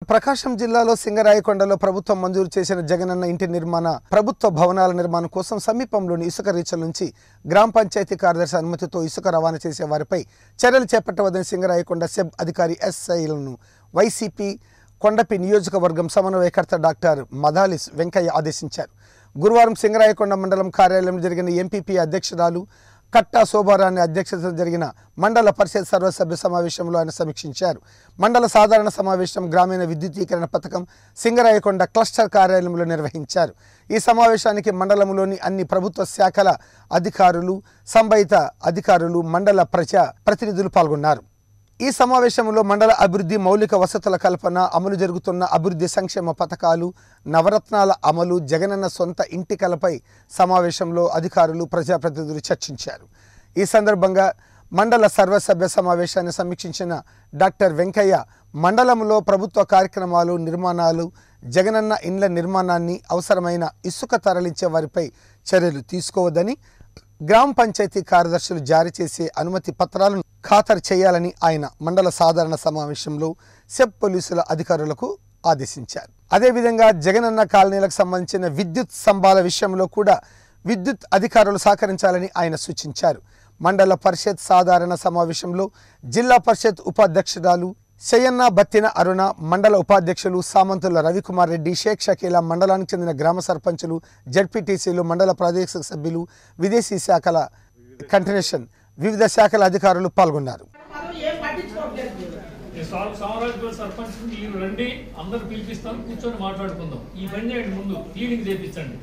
ప్రకాశం జిల్లాలో సింగరాయకొండలో ప్రభుత్వం మంజూరు చేసిన జగనన్న ఇంటి నిర్మాణ ప్రభుత్వ భవనాల నిర్మాణం కోసం సమీపంలోని ఇసుక రీచల నుంచి గ్రామ పంచాయతీ కార్యదర్శి అనుమతితో ఇసుక రవాణా చేసే వారిపై చర్యలు చేపట్టవద్దని సింగరాయకొండ సెబ్ అధికారి ఎస్ఐలను వైసీపీ కొండపి నియోజకవర్గం సమన్వయకర్త డాక్టర్ మదాలిస్ వెంకయ్య ఆదేశించారు గురువారం సింగరాయకొండ మండలం కార్యాలయంలో జరిగిన ఎంపీపీ అధ్యక్షురాలు కట్టా శోభారాణి అధ్యక్షతన జరిగిన మండల పరిషత్ సర్వసభ్య సమావేశంలో ఆయన సమీక్షించారు మండల సాధారణ సమావేశం గ్రామీణ విద్యుదీకరణ పథకం సింగరాయకొండ క్లస్టర్ కార్యాలయంలో నిర్వహించారు ఈ సమావేశానికి మండలంలోని అన్ని ప్రభుత్వ శాఖల అధికారులు సంబంధిత అధికారులు మండల ప్రజా ప్రతినిధులు పాల్గొన్నారు ఈ సమావేశంలో మండల అభివృద్ధి మౌలిక వసతుల కల్పన అమలు జరుగుతున్న అభివృద్ధి సంక్షేమ పథకాలు నవరత్నాల అమలు జగనన్న సొంత ఇంటి కలపై సమావేశంలో అధికారులు ప్రజాప్రతినిధులు చర్చించారు ఈ సందర్భంగా మండల సర్వసభ్య సమావేశాన్ని సమీక్షించిన డాక్టర్ వెంకయ్య మండలంలో ప్రభుత్వ కార్యక్రమాలు నిర్మాణాలు జగనన్న ఇండ్ల నిర్మాణాన్ని అవసరమైన ఇసుక తరలించే వారిపై చర్యలు తీసుకోవద్దని గ్రామ పంచాయతీ కార్యదర్శులు జారీ చేసే అనుమతి పత్రాలను ఖాతరు చేయాలని ఆయన మండల సాధారణ సమావేశంలో సెబ్ పోలీసుల అధికారులకు ఆదేశించారు అదేవిధంగా జగనన్న కాలనీలకు సంబంధించిన విద్యుత్ స్తంభాల విషయంలో కూడా విద్యుత్ అధికారులు సహకరించాలని ఆయన సూచించారు మండల పరిషత్ సాధారణ సమావేశంలో జిల్లా పరిషత్ ఉపాధ్యక్షురాలు శయన్న బత్తిన అరుణ మండల ఉపాధ్యక్షులు సామంతుల రవికుమార్ రెడ్డి షేక్ షకీలా మండలానికి చెందిన గ్రామ సర్పంచులు జడ్పీటీసీలు మండల ప్రాదేశిక సభ్యులు విదేశీ శాఖల కంటిన్యూషన్ వివిధ శాఖల అధికారులు పాల్గొన్నారు ఏం పట్టించుకోవట్లేదు మీరు. ఈ సా- సామ్రాజ్యపేట సర్పంచ్ మీరు రండి అందరు పిలిపిస్తాను కూర్చొని మాట్లాడుకుందాం ఈ పని చేయండి ముందు క్లీనింగ్ చేయించండి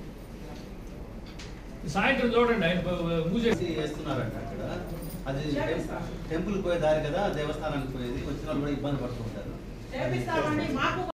ఈ సాయంత్రం చూడండి ఆయన బ- బ- మూసేసి చేసి వేస్తున్నారంట అక్కడ అది టెంపుల్ పోయే దారి కదా దేవస్థానానికి పోయేది వచ్చిన వాళ్ళు కూడా ఇబ్బంది పడుతుంటారు చేపిస్తామండి మాకు